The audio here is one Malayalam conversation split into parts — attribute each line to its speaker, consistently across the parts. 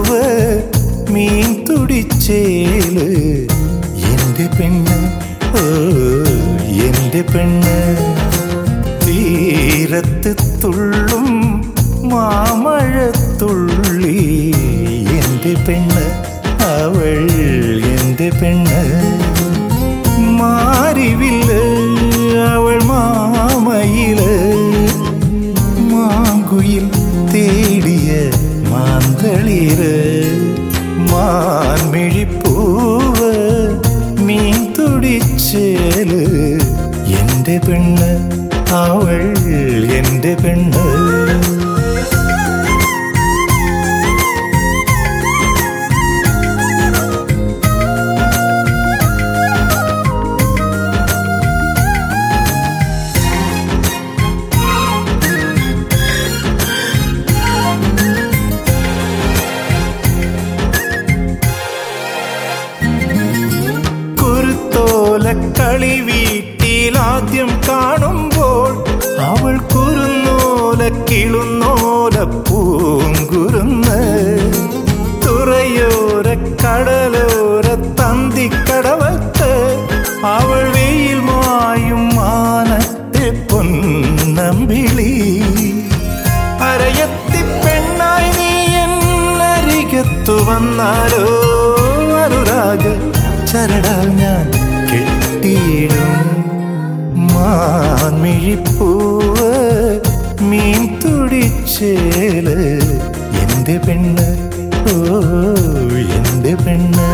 Speaker 1: മണിപ്പൂവ് മീൻ തുടിച്ചേല് എന്റെ പെണ്ണ് ഓ എന്റെ പെണ്ണ് തീരത്ത് തുള്ളും മാമഴത്തുള്ളി എന്റെ പെണ്ണ് അവൾ എന്റെ പെണ്ണ് മാറിവില്ല് അവൾ മാമയില് മാങ്കുയിൽ തേടിയ മാന്തളിര് മാൻമിഴിപ്പൂവ് മീൻ തുടിച്ചേല് എന്റെ പെണ്ണ് അവൾ എന്റെ പെണ്ണ് കുരുത്തോല കളി വീട്ടിൽ ആദ്യം കാണുമ്പോൾ അവൾ കുറുന്നോല കിളുന്നോല പൂങ്കുരുന്ന് തുറയോര കടലോര തന്തിക്കടവത്ത് അവൾ വെയിൽ മായും മാനത്തെ പൊന്നമ്പിളി അരയത്തി പെണ്ണായി നീ എന്നരികത്തു വന്നാലോ അനുരാഗ ചരടാൽ ഞാൻ കെട്ടിയിടും മാൻമിഴിപ്പൂവ് മീൻ തുടിച്ചേല് എന്റെ പെണ്ണ് ഓ എന്റെ പെണ്ണ്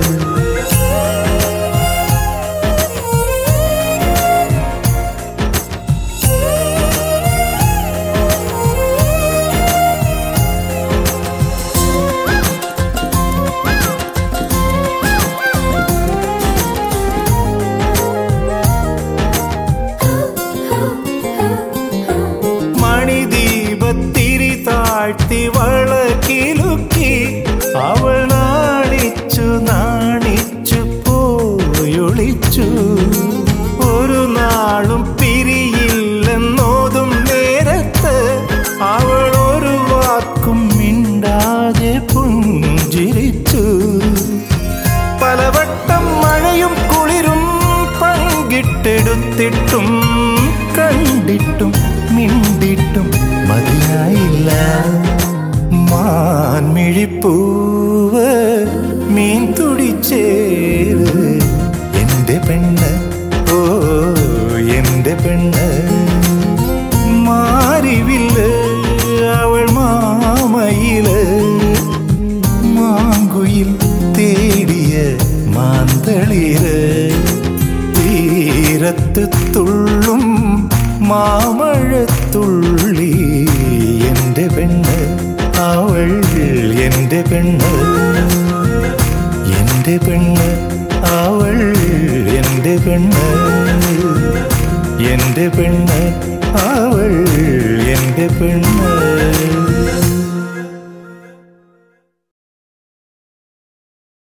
Speaker 1: മണിദീപത്തിരി താഴ്ത്തി വളക്കിലുക്കി അവൾ നാണിച്ചു നാണിച്ചു പോയൊളിച്ചു ഒരു നാളും പിരിയില്ലെന്നോതും നേരത്ത് അവൾ ഒരു വാക്കും മിണ്ടാതെ പുഞ്ചിരിച്ചു പലവട്ടം മഴയും കുളിരും പങ്കിട്ടെടുത്തിട്ടും കണ്ടിട്ടും മിണ്ടിട്ടും മതിയായില്ല മാൻമിഴിപ്പൂവ് മീൻ തുടിച്ചേര് എന്റെ പെണ്ണ് ഓ എന്റെ പെണ്ണ് മാറിവില്ല് അവൾ മാമയില് മാങ്കുയിൽ തേടിയ മാന്തളിര് തീരത്ത് തുള്ളും മാമഴത്തുള്ളി എന്റെ പെണ്ണ് അവൾ എന്റെ പെണ്ണ് എന്റെ പെണ്ണ് അവൾ എന്റെ പെണ്ണ് എന്റെ പെണ്ണ് അവൾ എന്റെ പെണ്ണ്